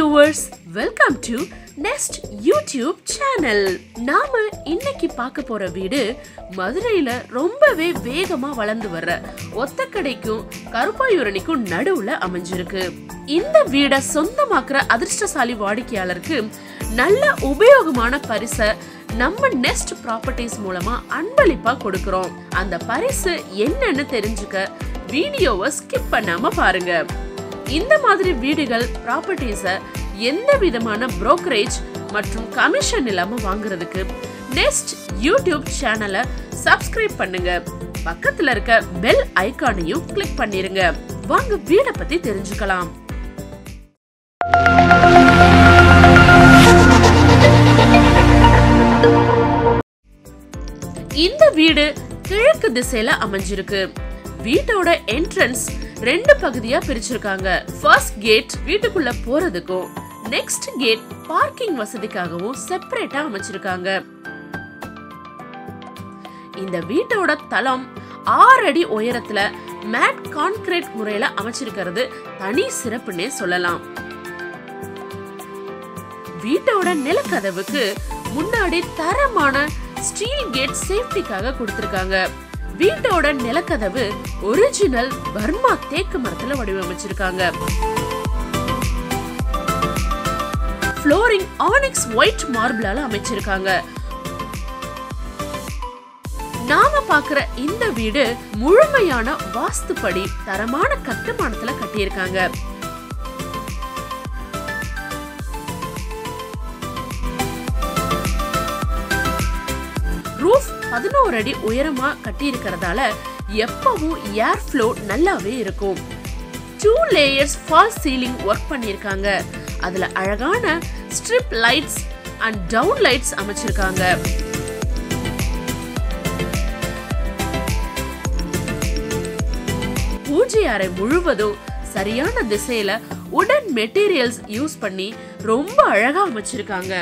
viewers welcome to Nest YouTube channel நாம இன்னைக்கு பார்க்க போற வீடு மதுரையில ரொம்பவே வேகமா வளர்ந்து வர்ற ஒத்தக்கடைக்கும் கருப்பாயூரணிக்கும் நடுவுல அமைஞ்சிருக்கு இந்த வீடை சொந்தமாக்குற அதிர்ஷ்டசாலி வாடிக்கையாளருக்கு நல்ல உபயோகமான பரிசை நம்ம நெஸ்ட் ப்ராப்பர்ட்டிஸ் மூலமா அன்பளிப்பா கொடுக்கறோம் அந்த பரிசு என்னன்னு தெரிஞ்சுக்க வீடியோவை ஸ்கிப் பண்ணாம பாருங்க இந்த மாதிரி வீடுகள் ப்ராப்பர்ட்டிஸை எந்த விதமான brokerage மற்றும் கமிஷன் இல்லாம வாங்குறதுக்கு நெஸ்ட் யூடியூப் சேனலை சப்ஸ்கிரைப் பண்ணுங்க பக்கத்துல இருக்க பெல் ஐகானையும் கிளிக் பண்ணிருங்க வாங்க வீடை பத்தி தெரிஞ்சுக்கலாம் இந்த வீடு கிழக்கு திசையில அமைஞ்சிருக்கு வீட்டோட என்ட்ரன்ஸ் ரெண்டு பகுதியா பிரிச்சிருக்காங்க ஃபர்ஸ்ட் கேட் வீட்டுக்குள்ள போறதுக்கும் நெக்ஸ்ட் கேட் பார்க்கிங் வசதிக்காகவும் செப்பரேட்டா அமைச்சிருக்காங்க இந்த வீட்டோட தளம் ஆறு அடி உயரத்துல மேட் கான்கிரீட் முறையில அமைச்சிருக்கிறது தனி சிறப்புன்னே சொல்லலாம் வீட்டோட நிலக்கதவுக்கு முன்னாடி தரமான ஸ்டீல் கேட் சேஃப்டிக்காக கொடுத்திருக்காங்க வீட்டோட நிலக்கதவு ஒரிஜினல் பர்மா தேக்கு மரத்துல வடிவமைச்சிருக்காங்க ஃப்ளோரிங் ஆனிக்ஸ் ஒயிட் மார்பிளால அமைச்சிருக்காங்க நாம பாக்குற இந்த வீடு முழுமையான வாஸ்துப்படி தரமான கட்டுமானத்துல கட்டியிருக்காங்க ரூஃப் பதினோரு அடி உயரமா கட்டி இருக்கிறதால எப்பவும் ஏர் ஃப்ளோ நல்லாவே இருக்கும் two layers false ceiling work பண்ணியிருக்காங்க அதுல அழகான strip lights and down lights அமைச்சிருக்காங்க பூஜை அறை முழுவதும் சரியான திசையில உடன் மெட்டீரியல்ஸ் யூஸ் பண்ணி ரொம்ப அழகா அமைச்சிருக்காங்க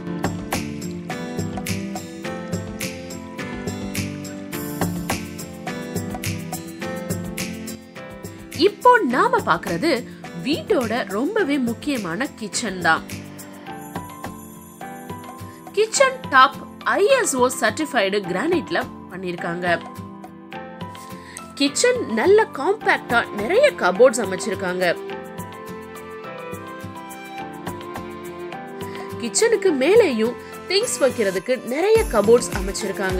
இப்போ நாம பாக்குறது வீட்டோட ரொம்பவே முக்கியமான கிச்சன் தான் கிச்சன் டாப் ஐஎஸ்ஓ சர்டிஃபைடு கிரானைட்ல பண்ணிருக்காங்க கிச்சன் நல்ல காம்பாக்டா நிறைய கபோர்ட்ஸ் அமைச்சிருக்காங்க கிச்சனுக்கு மேலேயும் திங்ஸ் வைக்கிறதுக்கு நிறைய கபோர்ட்ஸ் அமைச்சிருக்காங்க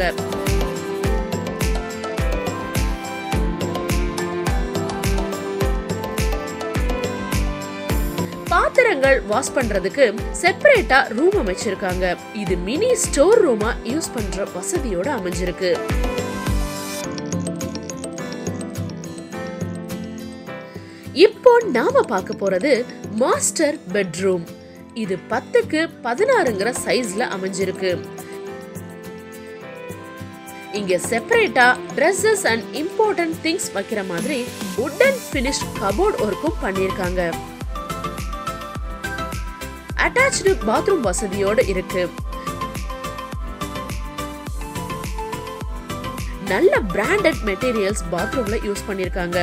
பாத்திரங்கள் வாஷ் பண்றதுக்கு செப்பரேட்டா ரூம் அமைச்சிருக்காங்க இது மினி ஸ்டோர் ரூமா யூஸ் பண்ற வசதியோட அமைஞ்சிருக்கு இப்போ நாம பார்க்க போறது மாஸ்டர் பெட்ரூம் இது பத்துக்கு பதினாறுங்கிற சைஸ்ல அமைஞ்சிருக்கு இங்க செப்பரேட்டா Dresses அண்ட் இம்பார்ட்டன்ட் திங்ஸ் வைக்கிற மாதிரி உட்டன் ஃபினிஷ் கபோர்ட் ஒர்க்கும் பண்ணிருக்காங்க அட்டாச்டு பாத்ரூம் வசதியோட இருக்கு நல்ல பிராண்டட் மெட்டீரியல்ஸ் பாத்ரூம்ல யூஸ் பண்ணிருக்காங்க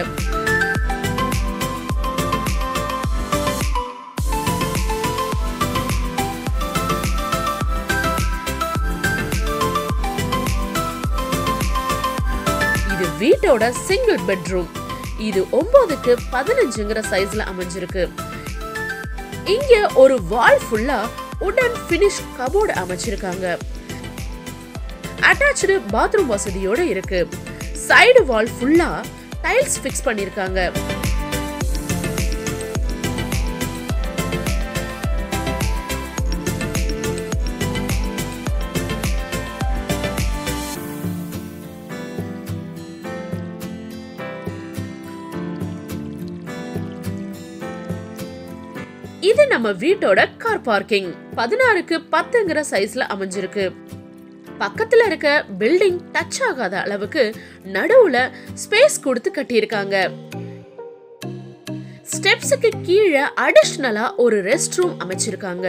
இது வீட்டோட சிங்கிள் பெட்ரூம் இது ஒன்பதுக்கு பதினஞ்சுங்கிற சைஸ்ல அமைஞ்சிருக்கு இங்க ஒரு வால் ஃபுல்லா உடன் ஃபினிஷ் கபோர்டு அமைச்சிருக்காங்க அட்டாச்டு பாத்ரூம் வசதியோட இருக்கு சைடு வால் ஃபுல்லா டைல்ஸ் ஃபிக்ஸ் பண்ணிருக்காங்க இது நம்ம வீட்டோட கார் பார்க்கிங் பதினாறுக்கு பத்துங்கிற சைஸ்ல அமைஞ்சிருக்கு பக்கத்துல இருக்க பில்டிங் டச் ஆகாத அளவுக்கு நடுவுல ஸ்பேஸ் கொடுத்து கட்டியிருக்காங்க ஸ்டெப்ஸுக்கு கீழே அடிஷ்னலா ஒரு ரெஸ்ட் ரூம் அமைச்சிருக்காங்க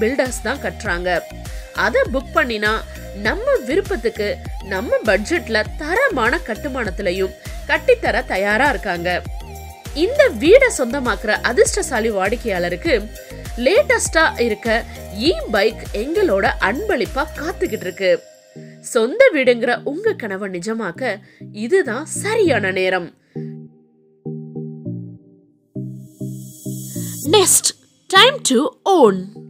பில்டர்ஸ் தான் கட்டுறாங்க அதை புக் பண்ணினா நம்ம விருப்பத்துக்கு நம்ம பட்ஜெட்ல தரமான கட்டுமானத்திலையும் கட்டித்தர தயாரா இருக்காங்க இந்த வீடை சொந்தமாக்குற அதிர்ஷ்டசாலி வாடிக்கையாளருக்கு லேட்டஸ்டா இருக்க இ பைக் எங்களோட அன்பளிப்பா காத்துக்கிட்டு இருக்கு சொந்த வீடுங்கிற உங்க கனவை நிஜமாக்க இதுதான் சரியான நேரம் நெக்ஸ்ட் டைம் டு ஓன்